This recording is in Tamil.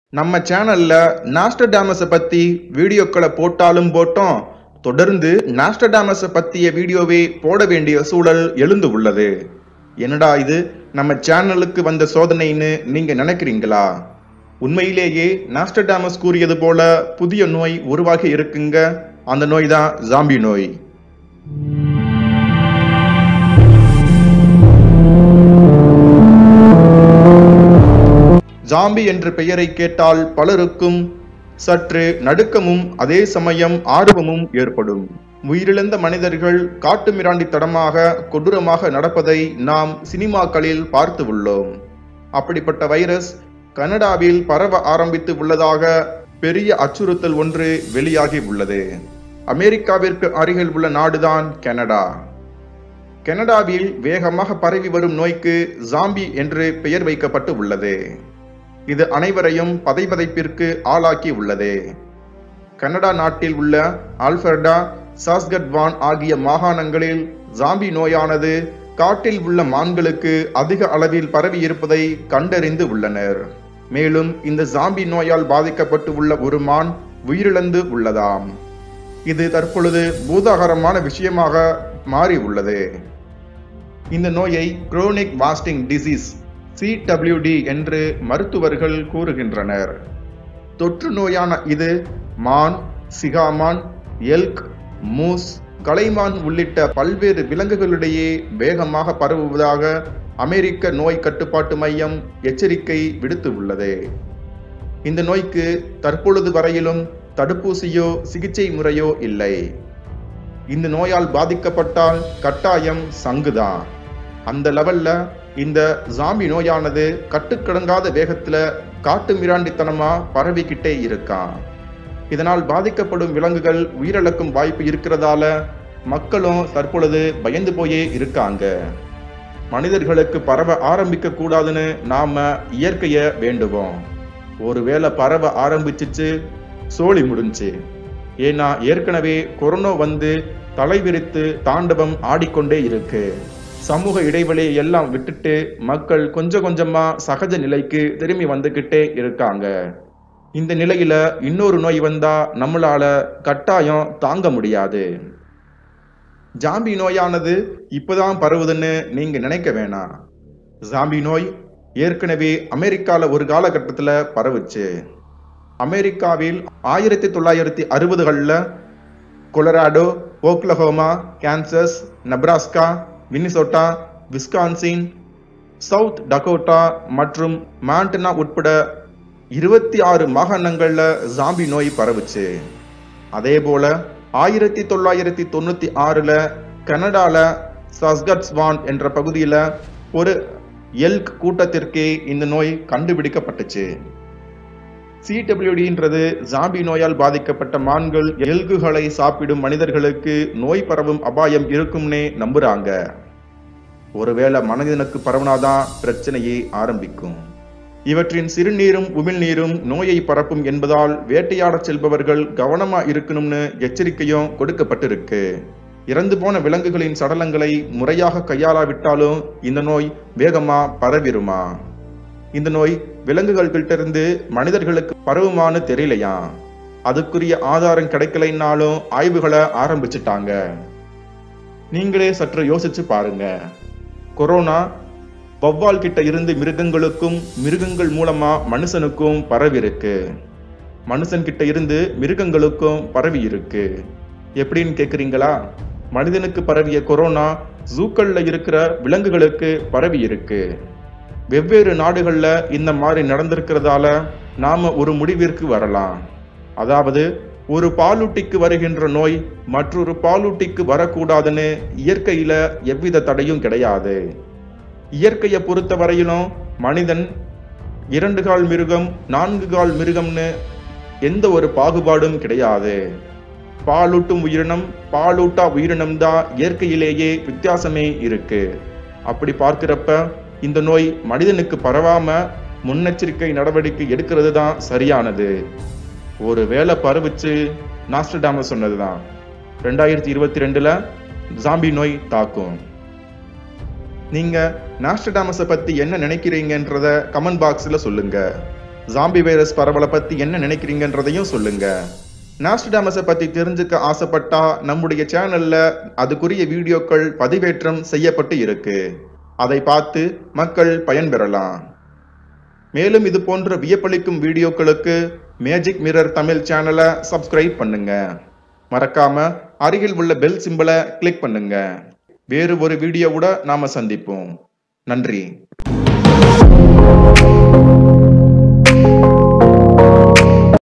நம்ம சேனல்ல நாஸ்டடாமஸை பத்தி வீடியோக்களை போட்டாலும் போட்டோம் தொடர்ந்து நாஸ்டடாமஸை பத்திய வீடியோவே போட வேண்டிய சூழல் எழுந்து உள்ளது என்னடா இது நம்ம சேனலுக்கு வந்த சோதனைன்னு நீங்க நினைக்கிறீங்களா உண்மையிலேயே நாஸ்டடாமஸ் கூறியது போல புதிய நோய் உருவாகி இருக்குங்க அந்த நோய் தான் ஜாம்பி நோய் ஜாம்பி என்ற பெயரை கேட்டால் பலருக்கும் சற்று நடுக்கமும் அதே சமயம் ஆர்வமும் ஏற்படும் உயிரிழந்த மனிதர்கள் காட்டுமிராண்டித்தனமாக கொடூரமாக நடப்பதை நாம் சினிமாக்களில் பார்த்து உள்ளோம் அப்படிப்பட்ட வைரஸ் கனடாவில் பரவ ஆரம்பித்து உள்ளதாக பெரிய அச்சுறுத்தல் ஒன்று வெளியாகி உள்ளது அமெரிக்காவிற்கு அருகில் உள்ள நாடுதான் கனடா கனடாவில் வேகமாக பரவி வரும் நோய்க்கு ஜாம்பி என்று பெயர் வைக்கப்பட்டு உள்ளது இது அனைவரையும் பதைபதைப்பிற்கு ஆளாக்கி உள்ளது கனடா நாட்டில் உள்ள ஆல்பர்டா சாஸ்கட்வான் ஆகிய மாகாணங்களில் ஜாம்பி நோயானது காட்டில் உள்ள மான்களுக்கு அதிக அளவில் பரவி இருப்பதை கண்டறிந்து உள்ளனர் மேலும் இந்த ஜாம்பி நோயால் பாதிக்கப்பட்டு உள்ள ஒரு மான் உயிரிழந்து உள்ளதாம் இது தற்பொழுது பூதாகரமான விஷயமாக மாறி உள்ளது இந்த நோயை குரோனிக் வாஸ்டிங் டிசீஸ் சிடபிள்யூடி என்று மருத்துவர்கள் கூறுகின்றனர் தொற்று நோயான இது மான் சிகாமான் எல்க் மூஸ் கலைமான் உள்ளிட்ட பல்வேறு விலங்குகளிடையே வேகமாக பரவுவதாக அமெரிக்க நோய் கட்டுப்பாட்டு மையம் எச்சரிக்கை விடுத்து உள்ளது இந்த நோய்க்கு தற்பொழுது வரையிலும் தடுப்பூசியோ சிகிச்சை முறையோ இல்லை இந்த நோயால் பாதிக்கப்பட்டால் கட்டாயம் சங்குதான் அந்த லெவல்ல இந்த ஜாம்பி நோயானது கட்டுக்கடங்காத வேகத்துல காட்டு மிராண்டித்தனமா பரவிக்கிட்டே இருக்கான் இதனால் பாதிக்கப்படும் விலங்குகள் உயிரிழக்கும் வாய்ப்பு இருக்கிறதால மக்களும் தற்பொழுது பயந்து போயே இருக்காங்க மனிதர்களுக்கு பரவ ஆரம்பிக்க கூடாதுன்னு நாம இயற்கைய வேண்டுவோம் ஒருவேளை பரவ ஆரம்பிச்சிச்சு சோழி முடிஞ்சு ஏன்னா ஏற்கனவே கொரோனா வந்து தலைவிரித்து தாண்டவம் ஆடிக்கொண்டே இருக்கு சமூக இடைவெளியை எல்லாம் விட்டுட்டு மக்கள் கொஞ்சம் கொஞ்சமா சகஜ நிலைக்கு திரும்பி வந்துகிட்டே இருக்காங்க இந்த நிலையில இன்னொரு நோய் வந்தா நம்மளால கட்டாயம் தாங்க முடியாது ஜாம்பி நோயானது இப்பதான் பரவுதுன்னு நீங்க நினைக்க வேணாம் ஜாம்பி நோய் ஏற்கனவே அமெரிக்கால ஒரு காலகட்டத்துல பரவுச்சு அமெரிக்காவில் ஆயிரத்தி தொள்ளாயிரத்தி அறுபதுகளில் Colorado Oklahoma Kansas Nebraska Minnesota Wisconsin South Dakota மற்றும் மாண்டனா உட்பட இருபத்தி ஆறு மாகாணங்கள்ல ஜாம்பி நோய் பரவுச்சு அதே போல ஆயிரத்தி தொள்ளாயிரத்தி தொண்ணூத்தி ஆறுல கனடால சஸ்கட்ஸ்வான் என்ற பகுதியில ஒரு எல்க் கூட்டத்திற்கே இந்த நோய் கண்டுபிடிக்கப்பட்டுச்சு சிடபிள்யூடின்றது ஜாம்பி நோயால் பாதிக்கப்பட்ட மான்கள் எல்குகளை சாப்பிடும் மனிதர்களுக்கு நோய் பரவும் அபாயம் இருக்கும்னே நம்புறாங்க ஒருவேளை மனிதனுக்கு பரவுனாதான் பிரச்சனையே ஆரம்பிக்கும் இவற்றின் சிறுநீரும் உமிழ்நீரும் நோயை பரப்பும் என்பதால் வேட்டையாடச் செல்பவர்கள் கவனமா இருக்கணும்னு எச்சரிக்கையும் கொடுக்கப்பட்டிருக்கு இறந்து போன விலங்குகளின் சடலங்களை முறையாக கையாளாவிட்டாலும் இந்த நோய் வேகமா பரவிருமா இந்த நோய் விலங்குகள்கிட்ட இருந்து மனிதர்களுக்கு பரவுமான்னு தெரியலையா அதுக்குரிய ஆதாரம் கிடைக்கலைன்னாலும் ஆய்வுகளை ஆரம்பிச்சிட்டாங்க நீங்களே சற்று யோசிச்சு பாருங்க கொரோனா வவ்வால் கிட்ட இருந்து மிருகங்களுக்கும் மிருகங்கள் மூலமா மனுஷனுக்கும் பரவி இருக்கு மனுஷன் கிட்ட இருந்து மிருகங்களுக்கும் பரவி இருக்கு எப்படின்னு கேக்குறீங்களா மனிதனுக்கு பரவிய கொரோனா ஜூக்கள்ல இருக்கிற விலங்குகளுக்கு பரவி இருக்கு வெவ்வேறு நாடுகள்ல இந்த மாதிரி நடந்திருக்கிறதால நாம ஒரு முடிவிற்கு வரலாம் அதாவது ஒரு பாலூட்டிக்கு வருகின்ற நோய் மற்றொரு பாலூட்டிக்கு வரக்கூடாதுன்னு இயற்கையில எவ்வித தடையும் கிடையாது இயற்கையை பொறுத்த வரையிலும் மனிதன் இரண்டு கால் மிருகம் நான்கு கால் மிருகம்னு எந்த ஒரு பாகுபாடும் கிடையாது பாலூட்டும் உயிரினம் பாலூட்டா உயிரினம் தான் இயற்கையிலேயே வித்தியாசமே இருக்கு அப்படி பார்க்கிறப்ப இந்த நோய் மனிதனுக்கு பரவாம முன்னெச்சரிக்கை நடவடிக்கை எடுக்கிறது தான் சரியானது ஒரு வேலை பரவுச்சு நாஸ்டடாம சொன்னதுதான் ரெண்டாயிரத்தி இருபத்தி ரெண்டுல ஜாம்பி நோய் தாக்கும் நீங்க நாஸ்டடாமஸை பத்தி என்ன நினைக்கிறீங்கன்றத கமெண்ட் பாக்ஸ்ல சொல்லுங்க ஜாம்பி வைரஸ் பரவலை பத்தி என்ன நினைக்கிறீங்கன்றதையும் சொல்லுங்க நாஸ்டாமஸை பத்தி தெரிஞ்சுக்க ஆசைப்பட்டா நம்முடைய சேனல்ல அதுக்குரிய வீடியோக்கள் பதிவேற்றம் செய்யப்பட்டு இருக்கு அதை பார்த்து மக்கள் பயன்பெறலாம் மேலும் இது போன்ற வியப்பளிக்கும் வீடியோக்களுக்கு மேஜிக் மிரர் தமிழ் சேனலை சப்ஸ்கிரைப் பண்ணுங்க மறக்காம அருகில் உள்ள பெல் சிம்பலை கிளிக் பண்ணுங்க வேறு ஒரு வீடியோவோட நாம சந்திப்போம் நன்றி